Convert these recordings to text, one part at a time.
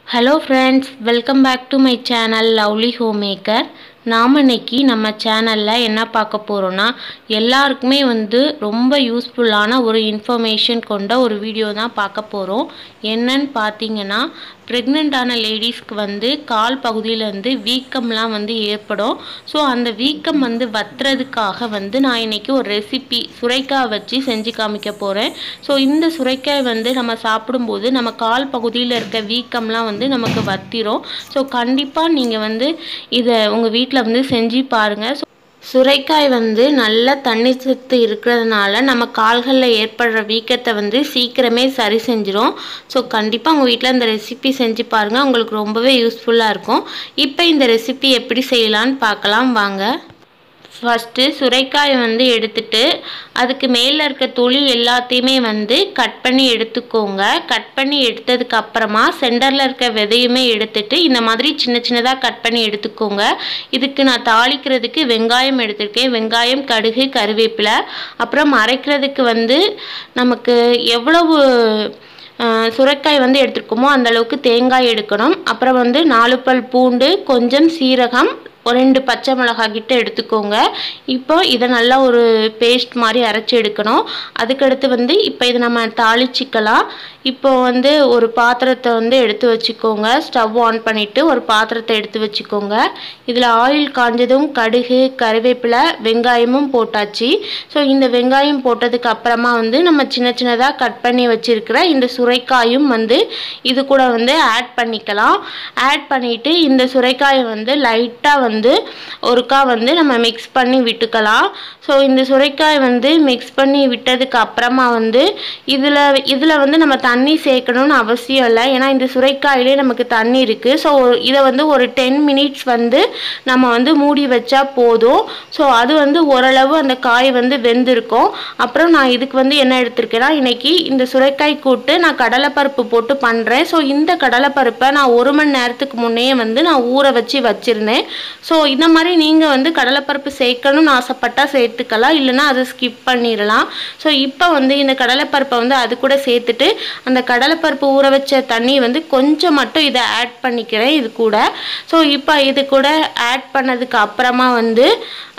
hello friends welcome back to my channel lovely home maker நாம் இன்னைக்கு நம்ம சேனலில் என்ன பார்க்க போகிறோன்னா எல்லாருக்குமே வந்து ரொம்ப யூஸ்ஃபுல்லான ஒரு இன்ஃபர்மேஷன் கொண்ட ஒரு வீடியோ தான் பார்க்க போகிறோம் என்னன்னு பார்த்தீங்கன்னா ப்ரெக்னெண்ட்டான லேடிஸ்க்கு வந்து கால் பகுதியிலேருந்து வீக்கம்லாம் வந்து ஏற்படும் ஸோ அந்த வீக்கம் வந்து வத்துறதுக்காக வந்து நான் இன்னைக்கு ஒரு ரெசிபி சுரைக்காய் வச்சு செஞ்சு காமிக்க போகிறேன் ஸோ இந்த சுரைக்காய் வந்து நம்ம சாப்பிடும்போது நம்ம கால் பகுதியில் இருக்க வீக்கம்லாம் வந்து நமக்கு வத்திரும் ஸோ கண்டிப்பாக நீங்கள் வந்து இதை உங்கள் வீட்டில் வந்து செஞ்சு பாருங்கள் சுரைக்காய் வந்து நல்ல தண்ணி சத்து இருக்கிறதுனால நம்ம கால்களில் ஏற்படுற வீக்கத்தை வந்து சீக்கிரமே சரி செஞ்சிரும் ஸோ கண்டிப்பாக உங்கள் வீட்டில் இந்த ரெசிபி செஞ்சு பாருங்கள் உங்களுக்கு ரொம்பவே யூஸ்ஃபுல்லாக இருக்கும் இப்போ இந்த ரெசிபி எப்படி செய்யலான்னு பார்க்கலாம் வாங்க ஃபஸ்ட்டு சுரைக்காயை வந்து எடுத்துட்டு அதுக்கு மேலே இருக்க தொளி எல்லாத்தையுமே வந்து கட் பண்ணி எடுத்துக்கோங்க கட் பண்ணி எடுத்ததுக்கு அப்புறமா சென்டரில் இருக்க விதையுமே எடுத்துட்டு இந்த மாதிரி சின்ன சின்னதாக கட் பண்ணி எடுத்துக்கோங்க இதுக்கு நான் தாளிக்கிறதுக்கு வெங்காயம் எடுத்திருக்கேன் வெங்காயம் கடுகு கருவேப்பிலை அப்புறம் அரைக்கிறதுக்கு வந்து நமக்கு எவ்வளவு சுரைக்காய் வந்து எடுத்துருக்கோமோ அந்த அளவுக்கு தேங்காய் எடுக்கணும் அப்புறம் வந்து நாலு பல் பூண்டு கொஞ்சம் சீரகம் ஒரு ரெண்டு பச்சை மிளகாய் கிட்ட எடுத்துக்கோங்க இப்போ இதை நல்லா ஒரு பேஸ்ட் மாதிரி அரைச்சி எடுக்கணும் அதுக்கடுத்து வந்து இப்போ இதை நம்ம தாளிச்சிக்கலாம் இப்போ வந்து ஒரு பாத்திரத்தை வந்து எடுத்து வச்சுக்கோங்க ஸ்டவ் ஆன் பண்ணிவிட்டு ஒரு பாத்திரத்தை எடுத்து வச்சுக்கோங்க இதில் ஆயில் காஞ்சதும் கடுகு கருவேப்பிலை வெங்காயமும் போட்டாச்சு ஸோ இந்த வெங்காயம் போட்டதுக்கு அப்புறமா வந்து நம்ம சின்ன சின்னதாக கட் பண்ணி வச்சுருக்கிற இந்த சுரைக்காயும் வந்து இது கூட வந்து ஆட் பண்ணிக்கலாம் ஆட் பண்ணிவிட்டு இந்த சுரைக்காயை வந்து லைட்டாக வந்து வந்து ஒருக்கா வந்து நம்ம மிக்ஸ் பண்ணி விட்டுக்கலாம் ஸோ இந்த சுரைக்காய் வந்து மிக்ஸ் பண்ணி விட்டதுக்கு அப்புறமா வந்து இதில் இதில் வந்து நம்ம தண்ணி சேர்க்கணும்னு அவசியம் இல்லை ஏன்னா இந்த சுரைக்காயிலே நமக்கு தண்ணி இருக்குது ஸோ இதை வந்து ஒரு டென் மினிட்ஸ் வந்து நம்ம வந்து மூடி வச்சா போதும் ஸோ அது வந்து ஓரளவு அந்த காய் வந்து வெந்திருக்கும் அப்புறம் நான் இதுக்கு வந்து என்ன எடுத்திருக்கேன்னா இன்னைக்கு இந்த சுரைக்காய் கூட்டு நான் கடலைப்பருப்பு போட்டு பண்ணுறேன் ஸோ இந்த கடலைப்பருப்பை நான் ஒரு மணி நேரத்துக்கு முன்னே வந்து நான் ஊற வச்சு வச்சுருந்தேன் ஸோ இந்த மாதிரி நீங்கள் வந்து கடலைப்பருப்பு சேர்க்கணும்னு ஆசைப்பட்டால் சேர்த்துக்கலாம் இல்லைனா அதை ஸ்கிப் பண்ணிடலாம் ஸோ இப்போ வந்து இந்த கடலைப்பருப்பை வந்து அது கூட சேர்த்துட்டு அந்த கடலைப்பருப்பு ஊற வச்ச தண்ணி வந்து கொஞ்சம் மட்டும் இதை ஆட் பண்ணிக்கிறேன் இது கூட ஸோ இப்போ இது கூட ஆட் பண்ணதுக்கு அப்புறமா வந்து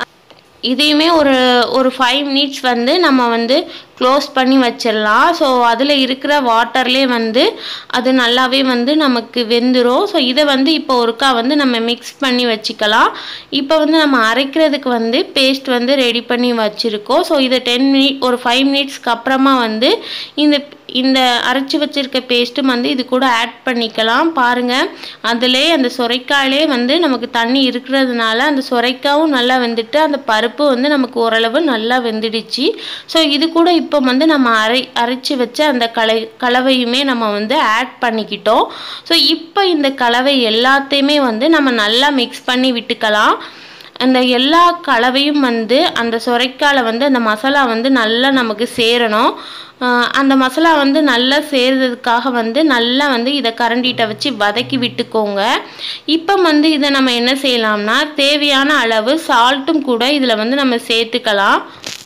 இதையுமே ஒரு ஒரு ஃபைவ் மினிட்ஸ் வந்து நம்ம வந்து க்ளோஸ் பண்ணி வச்சிடலாம் ஸோ அதில் இருக்கிற வாட்டர்லேயே வந்து அது நல்லாவே வந்து நமக்கு வெந்துடும் ஸோ இதை வந்து இப்போ ஒருக்கா வந்து நம்ம மிக்ஸ் பண்ணி வச்சுக்கலாம் இப்போ வந்து நம்ம அரைக்கிறதுக்கு வந்து பேஸ்ட் வந்து ரெடி பண்ணி வச்சுருக்கோம் ஸோ இதை டென் மினிட் ஒரு ஃபைவ் மினிட்ஸ்க்கு அப்புறமா வந்து இந்த இந்த அரைச்சி வச்சுருக்க பேஸ்ட்டும் வந்து இது கூட ஆட் பண்ணிக்கலாம் பாருங்கள் அதிலே அந்த சுரைக்காயிலே வந்து நமக்கு தண்ணி இருக்கிறதுனால அந்த சுரைக்காவும் நல்லா வெந்துட்டு அந்த பருப்பு வந்து நமக்கு ஓரளவு நல்லா வெந்துடுச்சு ஸோ இது கூட இப்போ வந்து நம்ம அரை அரைச்சி வச்ச அந்த கலை கலவையுமே நம்ம வந்து ஆட் பண்ணிக்கிட்டோம் ஸோ இப்போ இந்த கலவை எல்லாத்தையுமே வந்து நம்ம நல்லா மிக்ஸ் பண்ணி விட்டுக்கலாம் அந்த எல்லா கலவையும் வந்து அந்த சுரைக்கால வந்து அந்த மசாலா வந்து நல்லா நமக்கு சேரணும் அந்த மசாலா வந்து நல்லா சேர்றதுக்காக வந்து நல்லா வந்து இதை கரண்டிகிட்ட வச்சு வதக்கி விட்டுக்கோங்க இப்போ வந்து இதை நம்ம என்ன செய்யலாம்னா தேவையான அளவு சால்ட்டும் கூட இதில் வந்து நம்ம சேர்த்துக்கலாம்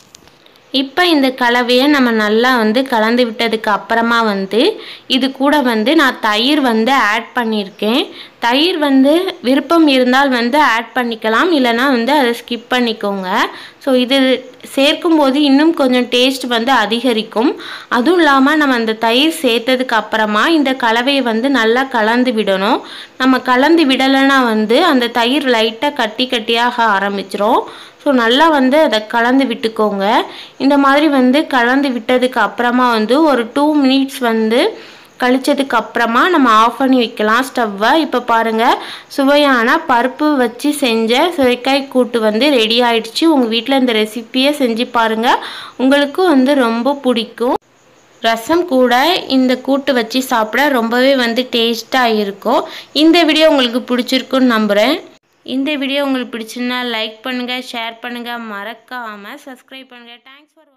இப்போ இந்த கலவையை நம்ம நல்லா வந்து கலந்து விட்டதுக்கு அப்புறமா வந்து இது கூட வந்து நான் தயிர் வந்து ஆட் பண்ணியிருக்கேன் தயிர் வந்து விருப்பம் இருந்தால் வந்து ஆட் பண்ணிக்கலாம் இல்லைனா வந்து அதை ஸ்கிப் பண்ணிக்கோங்க ஸோ இது சேர்க்கும்போது இன்னும் கொஞ்சம் டேஸ்ட் வந்து அதிகரிக்கும் அதுவும் இல்லாமல் நம்ம அந்த தயிர் சேர்த்ததுக்கு அப்புறமா இந்த கலவையை வந்து நல்லா கலந்து விடணும் நம்ம கலந்து விடலைன்னா வந்து அந்த தயிர் லைட்டாக கட்டி கட்டியாக ஆரம்பிச்சிரும் ஸோ நல்லா வந்து அதை கலந்து விட்டுக்கோங்க இந்த மாதிரி வந்து கலந்து விட்டதுக்கு அப்புறமா வந்து ஒரு டூ மினிட்ஸ் வந்து கழிச்சதுக்கு அப்புறமா நம்ம ஆஃப் பண்ணி வைக்கலாம் ஸ்டவ்வை இப்போ பாருங்கள் சுவையான பருப்பு வச்சு செஞ்ச சுரைக்காய் கூட்டு வந்து ரெடி ஆயிடுச்சு உங்கள் வீட்டில் இந்த ரெசிப்பியை செஞ்சு பாருங்கள் உங்களுக்கும் வந்து ரொம்ப பிடிக்கும் ரசம் கூட இந்த கூட்டு வச்சு சாப்பிட ரொம்பவே வந்து டேஸ்ட்டாக இருக்கும் இந்த வீடியோ உங்களுக்கு பிடிச்சிருக்குன்னு நம்புகிறேன் இந்த வீடியோ உங்களுக்கு பிடிச்சிருந்தா லைக் பண்ணுங்கள் ஷேர் பண்ணுங்கள் மறக்காமல் சப்ஸ்கிரைப் பண்ணுங்கள் தேங்க்ஸ் ஃபார்